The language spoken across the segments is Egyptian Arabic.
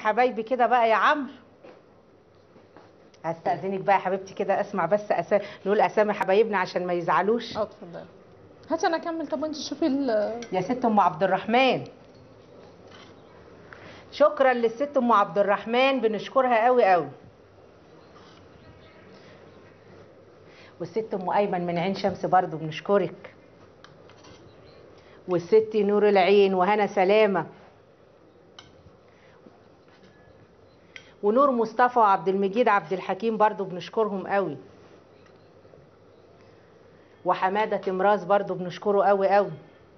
حبايبي كده بقى يا عمرو هستأذنك بقى يا حبيبتي كده اسمع بس أسا... نقول اسامي حبايبنا عشان ما يزعلوش اه اتفضلي هاتي انا اكمل طب انت شوفي ال يا ست ام عبد الرحمن شكرا للست ام عبد الرحمن بنشكرها قوي قوي والست ام ايمن من عين شمس برضو بنشكرك والست نور العين وهنا سلامه ونور مصطفى وعبد المجيد عبد الحكيم برضو بنشكرهم قوي وحماده تمراز برضو بنشكره قوي قوي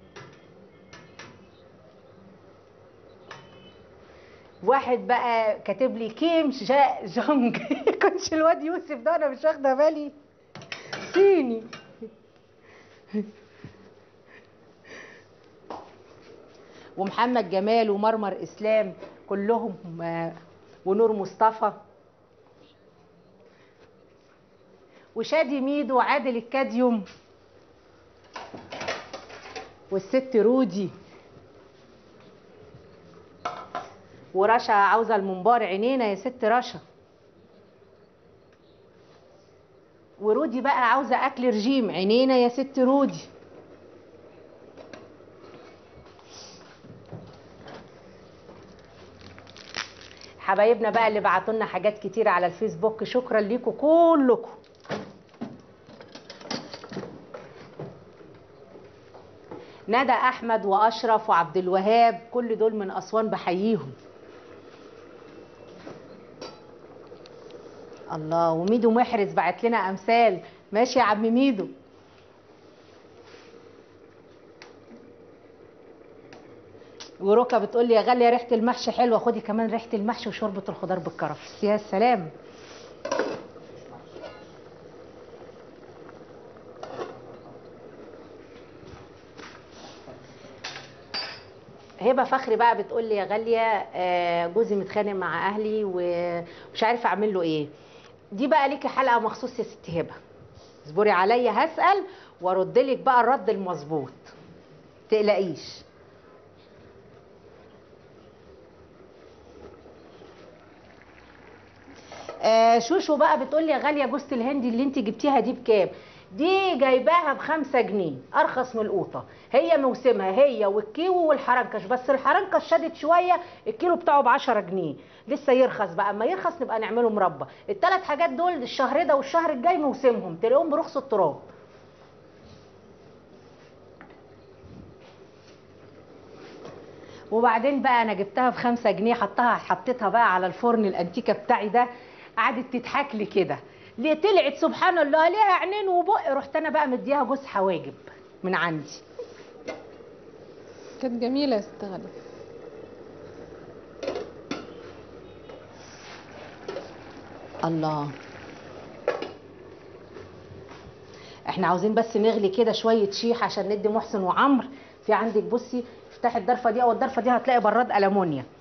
واحد بقى كاتب لي كيم جا جونج كنش الواد يوسف ده انا مش واخده بالي صيني ومحمد جمال ومرمر اسلام كلهم آه، ونور مصطفى وشادي ميدو وعادل الكاديوم والست رودي ورشا عاوزه المنبار عينينا يا ست رشا ورودي بقى عاوزه اكل رجيم عينينا يا ست رودي حبايبنا بقى اللي بعتوا لنا حاجات كتير على الفيسبوك شكرا ليكم كلكم ندى احمد واشرف وعبد الوهاب كل دول من اسوان بحييهم الله وميدو محرز بعت لنا امثال ماشي يا عم ميدو وروكا بتقول لي يا غاليه ريحه المحشي حلوه خدي كمان ريحه المحشي وشوربه الخضار بالكرفس يا سلام هبه فخري بقى بتقول لي يا غاليه آه، جوزي متخانق مع اهلي ومش عارفه اعمل له ايه دي بقى ليكي حلقه مخصوص يا ست هبه اصبري عليا هسال وارد لك بقى الرد المظبوط تقلقيش آه شوشو بقى بتقول لي يا غاليه جوزة الهندي اللي انت جبتيها دي بكام دي جايباها بخمسة جنيه ارخص من القوطه هي موسمها هي والكيوي والحرنكش بس الحرنكش شدت شويه الكيلو بتاعه ب 10 جنيه لسه يرخص بقى اما يرخص نبقى نعمله مربى الثلاث حاجات دول الشهر ده والشهر الجاي موسمهم تلاقيهم برخص التراب وبعدين بقى انا جبتها بخمسة جنيه حطها حطيتها بقى على الفرن الانتيكه بتاعي ده قعدت تضحك لي كده ليه طلعت سبحان الله ليها عينين وبق رحت انا بقى مديها جوز حواجب من عندي كانت جميله يا ست غاليه الله احنا عاوزين بس نغلي كده شويه شيح عشان ندي محسن وعمر في عندك بصي افتحي الضرفه دي او الضرفه دي هتلاقي براد المونيا